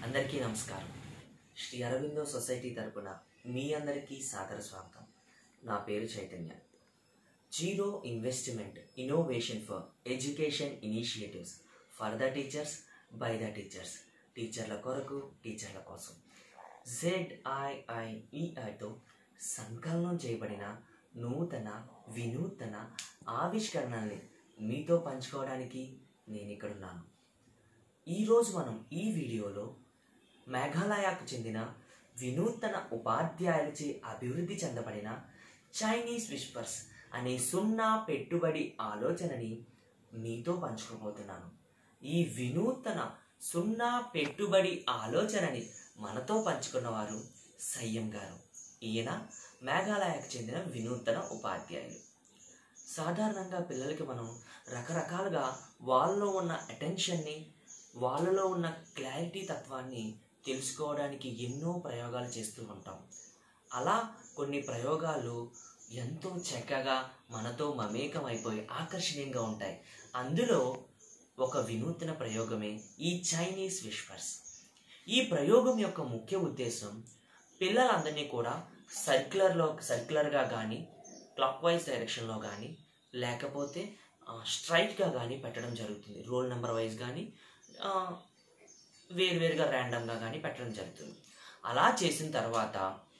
అందరికీ నమస్కారం శ్రీ అరవిందో సొసైటీ తరపున మీ అందరికీ సాదర స్వాగతం నా పేరు Chaitanya zero investment innovation for education initiatives for the teachers by the teachers టీచర్ల కొరకు టీచర్ల కోసం జెడ్ఐఐఈఐతో సంకలనం చేయబడిన నూతన వినూతన ఆవిష్కరణల్ని మీతో పంచుకోవడానికి నేను ఇక్కడున్నాను ఈరోజు మనం ఈ వీడియోలో మేఘాలయకు చెందిన వినూతన ఉపాధ్యాయులచే అభివృద్ధి చెందబడిన చైనీస్ విస్పర్స్ అనే సున్నా పెట్టుబడి ఆలోచనని మీతో పంచుకోబోతున్నాను ఈ వినూతన సున్నా పెట్టుబడి ఆలోచనని మనతో పంచుకున్నవారు సయ్యం గారు ఈయన మేఘాలయకు చెందిన వినూతన ఉపాధ్యాయులు సాధారణంగా పిల్లలకి మనం రకరకాలుగా వాళ్ళలో ఉన్న అటెన్షన్ని వాళ్ళలో ఉన్న క్లారిటీ తత్వాన్ని తెలుసుకోవడానికి ఎన్నో ప్రయోగాలు చేస్తూ ఉంటాం అలా కొన్ని ప్రయోగాలు ఎంతో చక్కగా మనతో మమేకమైపోయి ఆకర్షణీయంగా ఉంటాయి అందులో ఒక వినూత్న ప్రయోగమే ఈ చైనీస్ విష్పర్స్ ఈ ప్రయోగం యొక్క ముఖ్య ఉద్దేశం పిల్లలందరినీ కూడా సర్క్యులర్లో సర్క్యులర్గా కానీ క్లాక్ వైజ్ డైరెక్షన్లో కానీ లేకపోతే స్ట్రైట్గా కానీ పెట్టడం జరుగుతుంది రోల్ నెంబర్ వైజ్ కానీ వేరువేరుగా ర్యాండమ్గా కానీ పెట్టడం జరుగుతుంది అలా చేసిన తర్వాత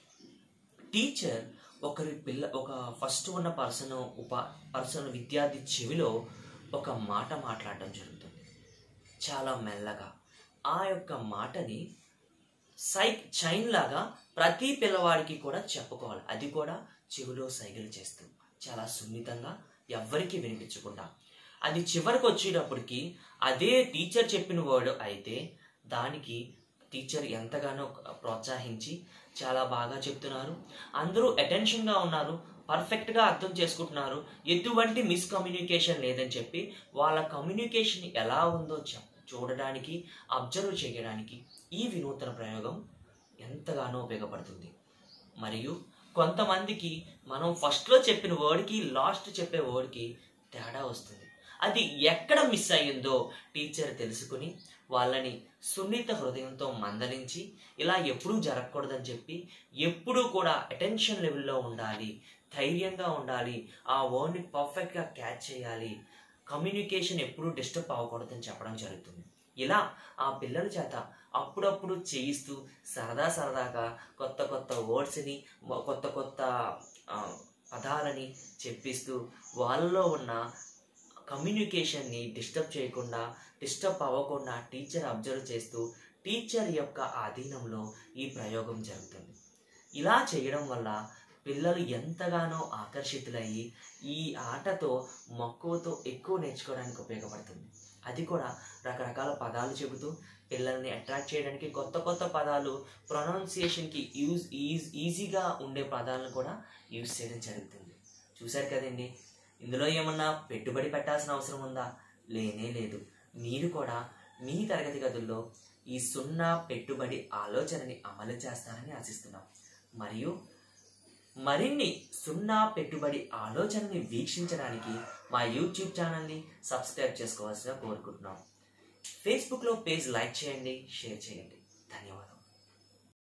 టీచర్ ఒకరి పిల్ల ఒక ఫస్ట్ ఉన్న పర్సన్ ఉపా పర్సన్ విద్యార్థి చెవిలో ఒక మాట మాట్లాడడం జరుగుతుంది చాలా మెల్లగా ఆ యొక్క మాటని సైక్ చైన్ లాగా ప్రతి పిల్లవాడికి కూడా చెప్పుకోవాలి అది కూడా చెవిలో సైకిల్ చేస్తూ చాలా సున్నితంగా ఎవ్వరికి వినిపించకుండా అది చివరికి వచ్చేటప్పటికి అదే టీచర్ చెప్పిన వర్డ్ అయితే దానికి టీచర్ ఎంతగానో ప్రోత్సహించి చాలా బాగా చెప్తున్నారు అందరూ అటెన్షన్గా ఉన్నారు పర్ఫెక్ట్గా అర్థం చేసుకుంటున్నారు ఎటువంటి మిస్కమ్యూనికేషన్ లేదని చెప్పి వాళ్ళ కమ్యూనికేషన్ ఎలా ఉందో చెప్ చూడడానికి అబ్జర్వ్ చేయడానికి ఈ వినూతన ప్రయోగం ఎంతగానో ఉపయోగపడుతుంది మరియు కొంతమందికి మనం ఫస్ట్లో చెప్పిన వర్డ్కి లాస్ట్ చెప్పే వర్డ్కి తేడా వస్తుంది అది ఎక్కడ మిస్ అయ్యిందో టీచర్ తెలుసుకుని వాళ్ళని సున్నిత హృదయంతో మందలించి ఇలా ఎప్పుడూ జరగకూడదని చెప్పి ఎప్పుడూ కూడా అటెన్షన్ లెవెల్లో ఉండాలి ధైర్యంగా ఉండాలి ఆ వర్డ్ని పర్ఫెక్ట్గా క్యాచ్ చేయాలి కమ్యూనికేషన్ ఎప్పుడూ డిస్టర్బ్ అవ్వకూడదని చెప్పడం జరుగుతుంది ఇలా ఆ పిల్లల చేత అప్పుడప్పుడు చేయిస్తూ సరదా సరదాగా కొత్త కొత్త వర్డ్స్ని కొత్త కొత్త పదాలని చెప్పిస్తూ వాళ్ళలో ఉన్న కమ్యూనికేషన్ని డిస్టర్బ్ చేయకుండా డిస్టర్బ్ అవ్వకుండా టీచర్ అబ్జర్వ్ చేస్తూ టీచర్ యొక్క ఆధీనంలో ఈ ప్రయోగం జరుగుతుంది ఇలా చేయడం వల్ల పిల్లలు ఎంతగానో ఆకర్షితులయ్యి ఈ ఆటతో మక్కువతో ఎక్కువ నేర్చుకోవడానికి ఉపయోగపడుతుంది అది కూడా రకరకాల పదాలు చెబుతూ పిల్లల్ని అట్రాక్ట్ చేయడానికి కొత్త కొత్త పదాలు ప్రొనౌన్సియేషన్కి యూజ్ ఈజ్ ఈజీగా ఉండే పదాలను కూడా యూజ్ చేయడం జరుగుతుంది చూశారు కదండి ఇందులో ఏమన్నా పెట్టుబడి పెట్టాల్సిన అవసరం ఉందా లేనే లేదు మీరు కూడా మీ తరగతి గదుల్లో ఈ సున్నా పెట్టుబడి ఆలోచనని అమలు చేస్తారని ఆశిస్తున్నాం మరియు మరిన్ని సున్నా పెట్టుబడి ఆలోచనని వీక్షించడానికి మా యూట్యూబ్ ఛానల్ని సబ్స్క్రైబ్ చేసుకోవాల్సిగా కోరుకుంటున్నాం ఫేస్బుక్లో పేజ్ లైక్ చేయండి షేర్ చేయండి ధన్యవాదాలు